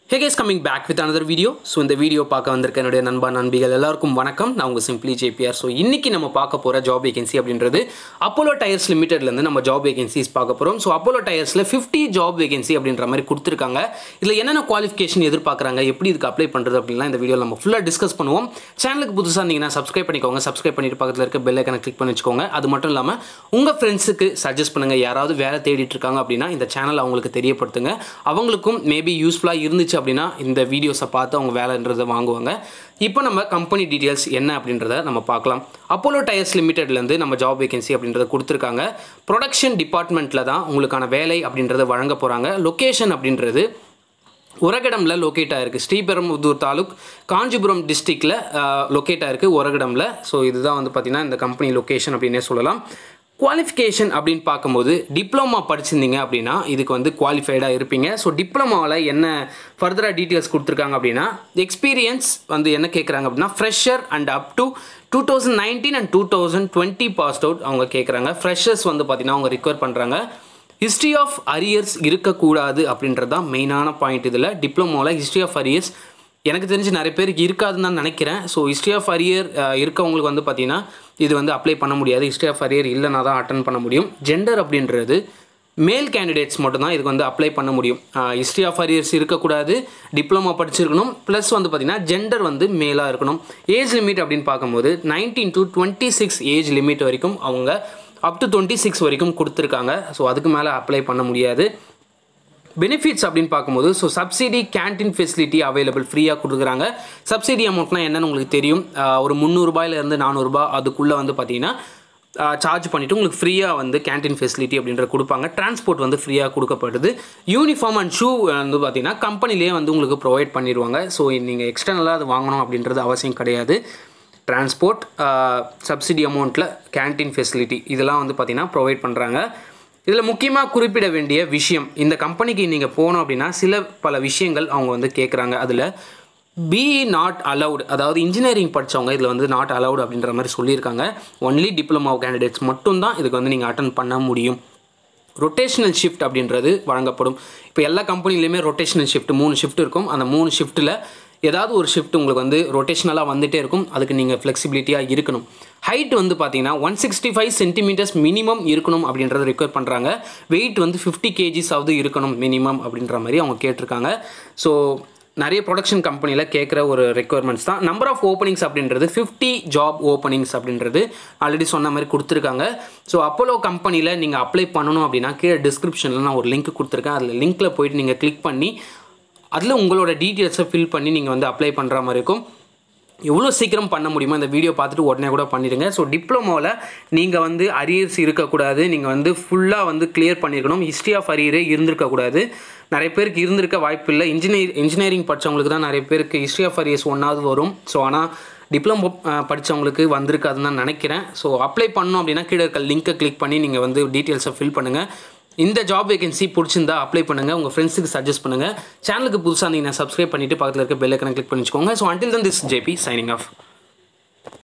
hey guys coming back with another video so இந்த video பார்க்க வந்திருக்க என்னுடைய நண்பா நண்பிகள் எல்லாருக்கும் வணக்கம் நான் உங்கள் சிம்பிளி ஜேபிஆர் ஸோ இன்றைக்கி நம்ம பார்க்க போகிற ஜாப் வேகன்சி அப்படின்றது அப்போலோ டயர்ஸ் லிமிடெட்லேருந்து நம்ம ஜாப் வேகன்சிஸ் பார்க்க போகிறோம் ஸோ அப்போலோ டயர்ஸில் ஃபிஃப்டி ஜாப் வேகன்சி அப்படின்ற மாதிரி கொடுத்துருக்காங்க இதில் என்னென்ன குவாலிஃபிகேஷன் எதிர்பார்க்குறாங்க எப்படி இதுக்கு அப்ளை பண்ணுறது அப்படின்லாம் இந்த வீடியோவில் நம்ம ஃபுல்லாக டிஸ்கஸ் பண்ணுவோம் சேனலுக்கு புதுசாக இருந்தீங்கன்னா சப்ஸ்கிரைப் பண்ணிக்கோங்க சப்ஸ்கிரைப் பண்ணிட்டு பக்கத்தில் இருக்க பெல் ஐக்கனை கிளிக் பண்ணி வச்சுக்கோங்க அது மட்டும் இல்லாமல் உங்கள் ஃப்ரெண்ட்ஸுக்கு சஜஸ்ட் பண்ணுங்கள் யாராவது வேலை தேடிட்டு இருக்காங்க அப்படின்னா இந்த சேனல் அவங்களுக்கு தெரியப்படுத்துங்க அவங்களுக்கும் மேபி யூஸ்ஃபுல்லாக இருந்துச்சு அப்படின்னா இந்த வீடியோஸை பார்த்து அவங்க வேலைன்றதை வாங்குவாங்க இப்போ நம்ம கம்பெனி டீட்டெயில்ஸ் என்ன அப்படின்றத நம்ம பார்க்கலாம் அப்போலோ டயர்ஸ் லிமிடெட்லேருந்து நம்ம ஜாப் வேகன்சி அப்படின்றத கொடுத்துருக்காங்க ப்ரொடக்ஷன் டிபார்ட்மெண்ட்டில் தான் உங்களுக்கான வேலை அப்படின்றத வழங்க போகிறாங்க லொக்கேஷன் அப்படின்றது உரகடம்ல லொக்கேட் ஆயிருக்கு ஸ்ரீபெரும்புதூர் தாலுக் காஞ்சிபுரம் டிஸ்ட்ரிக்டில் லொக்கேட் ஆயிருக்கு உரகடம்ல ஸோ இதுதான் வந்து பார்த்திங்கன்னா இந்த கம்பெனி லொக்கேஷன் அப்படின்னே சொல்லலாம் குவாலிஃபிகேஷன் அப்படின்னு பார்க்கும்போது டிப்ளமா படிச்சிருந்தீங்க அப்படின்னா இதுக்கு வந்து குவாலிஃபைடாக இருப்பீங்க ஸோ டிப்ளமாவில் என்ன ஃபர்தராக டீட்டெயில்ஸ் கொடுத்துருக்காங்க அப்படின்னா எக்ஸ்பீரியன்ஸ் வந்து என்ன கேட்குறாங்க அப்படின்னா fresher and up to two thousand nineteen and two thousand twenty passed out அவங்க கேட்குறாங்க ஃப்ரெஷர்ஸ் வந்து பார்த்திங்கன்னா அவங்க ரிக்வயர் பண்ணுறாங்க ஹிஸ்ட்ரி ஆஃப் அரியர்ஸ் இருக்கக்கூடாது அப்படின்றது தான் மெயினான பாயிண்ட் இதில் டிப்ளமோவில் ஹிஸ்ட்ரி ஆஃப் அரியர்ஸ் எனக்கு தெரிஞ்சு நிறைய பேருக்கு இருக்காதுன்னு தான் நினைக்கிறேன் ஸோ ஹிஸ்ட்ரி ஆஃப் அரியர் இருக்கவங்களுக்கு வந்து பார்த்தீங்கன்னா இது வந்து அப்ளை பண்ண முடியாது ஹிஸ்ட்ரி ஆஃப் அரியர் இல்லைனா தான் அட்டன் பண்ண முடியும் ஜெண்டர் அப்படின்றது மேல் கேண்டிடேட்ஸ் மட்டும்தான் இதுக்கு வந்து அப்ளை பண்ண முடியும் ஹிஸ்ட்ரி ஆஃப் அரியர்ஸ் இருக்கக்கூடாது டிப்ளமோ படிச்சிருக்கணும் ப்ளஸ் வந்து பார்த்திங்கன்னா ஜெண்டர் வந்து மேலாக இருக்கணும் ஏஜ் லிமிட் அப்படின்னு பார்க்கும்போது nineteen to twenty six age limit வரைக்கும் அவங்க அப் டு டுவெண்ட்டி சிக்ஸ் வரைக்கும் கொடுத்துருக்காங்க ஸோ அதுக்கு மேலே அப்ளை பண்ண முடியாது பெனிஃபிட்ஸ் அப்படின்னு பார்க்கும்போது so subsidy canteen facility available ஃப்ரீயாக கொடுக்குறாங்க சப்சிடி அமௌண்ட்லாம் என்னன்னு உங்களுக்கு தெரியும் ஒரு முந்நூறுபாயிலேருந்து நானூறுரூபா அதுக்குள்ளே வந்து பார்த்தீங்கன்னா சார்ஜ் பண்ணிவிட்டு உங்களுக்கு ஃப்ரீயாக வந்து கேன்டீன் ஃபெசிலிட்டி அப்படின்ற கொடுப்பாங்க டிரான்ஸ்போர்ட் வந்து ஃப்ரீயாக கொடுக்கப்படுது யூனிஃபார்ம் அண்ட் ஷூ வந்து பார்த்தீங்கன்னா கம்பெனிலேயே வந்து உங்களுக்கு ப்ரொவைட் பண்ணிடுவாங்க ஸோ நீங்கள் எக்ஸ்டர்னலாக அது வாங்கணும் அப்படின்றது அவசியம் கிடையாது டிரான்ஸ்போர்ட் சப்சிடி அமௌண்ட்டில் கேன்டீன் ஃபெசிலிட்டி இதெல்லாம் வந்து பார்த்திங்கன்னா ப்ரொவைட் பண்ணுறாங்க இதில் முக்கியமாக குறிப்பிட வேண்டிய விஷயம் இந்த கம்பெனிக்கு நீங்கள் போனோம் அப்படின்னா சில பல விஷயங்கள் அவங்க வந்து கேட்குறாங்க அதில் பி நாட் அலவுட் அதாவது இன்ஜினியரிங் படித்தவங்க இதில் வந்து நாட் அலவுட் அப்படின்ற மாதிரி சொல்லியிருக்காங்க ஒன்லி டிப்ளமோ கேண்டிடேட்ஸ் மட்டும்தான் இதுக்கு வந்து நீங்கள் அட்டன் பண்ண முடியும் ரொட்டேஷனல் ஷிஃப்ட் அப்படின்றது வழங்கப்படும் இப்போ எல்லா கம்பெனிலையுமே ரொட்டேஷனல் ஷிஃப்ட் மூணு ஷிஃப்ட் இருக்கும் அந்த மூணு ஷிஃப்ட்டில் ஏதாவது ஒரு ஷிஃப்ட் உங்களுக்கு வந்து ரொட்டேஷனலாக வந்துகிட்டே இருக்கும் அதுக்கு நீங்கள் ஃப்ளெக்சிபிலிட்டியாக இருக்கணும் ஹைட் வந்து பார்த்தீங்கன்னா one sixty five centimetres minimum இருக்கணும் அப்படின்றத ரிக்வயர் பண்ணுறாங்க வெயிட் வந்து ஃபிஃப்டி கேஜிஸாவது இருக்கணும் மினிமம் அப்படின்ற மாதிரி அவங்க கேட்டிருக்காங்க ஸோ நிறைய ப்ரொடக்ஷன் கம்பெனியில் கேட்குற ஒரு ரெக்குயர்மெண்ட்ஸ் தான் நம்பர் ஆஃப் ஓப்பனிங்ஸ் அப்படின்றது ஃபிஃப்டி ஜாப் ஓப்பனிங்ஸ் அப்படின்றது ஆல்ரெடி சொன்ன மாதிரி கொடுத்துருக்காங்க ஸோ அப்போலோ கம்பெனியில் நீங்கள் அப்ளை பண்ணணும் அப்படின்னா கீழே டிஸ்கிரிப்ஷனில் நான் ஒரு லிங்க் கொடுத்துருக்கேன் அதில் லிங்க்கில் போயிட்டு நீங்கள் கிளிக் பண்ணி அதில் உங்களோட டீட்டெயில்ஸை ஃபில் பண்ணி நீங்கள் வந்து அப்ளை பண்ணுற மாதிரி இருக்கும் எவ்வளோ சீக்கிரம் பண்ண முடியுமோ இந்த வீடியோ பார்த்துட்டு உடனே கூட பண்ணிடுங்க ஸோ டிப்ளமோவில் நீங்கள் வந்து அரியர்ஸ் இருக்கக்கூடாது நீங்கள் வந்து ஃபுல்லாக வந்து கிளியர் பண்ணியிருக்கணும் ஹிஸ்ட்ரி ஆஃப் அரியரே இருந்திருக்கக்கூடாது நிறைய பேருக்கு இருந்திருக்க வாய்ப்பு இல்லை இன்ஜினியர் இன்ஜினியரிங் படித்தவங்களுக்கு தான் நிறைய பேருக்கு ஹிஸ்ட்ரி ஆஃப் அரியர்ஸ் ஒன்றாவது வரும் ஸோ ஆனால் டிப்ளமோ படித்தவங்களுக்கு வந்திருக்காதுன்னு தான் நினைக்கிறேன் ஸோ அப்ளை பண்ணோம் அப்படின்னா கீழே இருக்க லிங்க்கை கிளிக் பண்ணி நீங்கள் வந்து டீட்டெயில்ஸை ஃபில் பண்ணுங்கள் இந்த ஜாப் வேகன்சி பிடிச்சிருந்தா அப்ளை பண்ணுங்கள் உங்கள் ஃப்ரெண்ட்ஸுக்கு சஜஸ்ட் பண்ணுங்கள் சேனலுக்கு புதுசாக நீங்கள் சப்ஸ்கிரைப் பண்ணிவிட்டு பக்கத்தில் இருக்க பெல் ஐக்கனை கிளிக் பண்ணிச்சுக்கோங்க so until then this JP signing of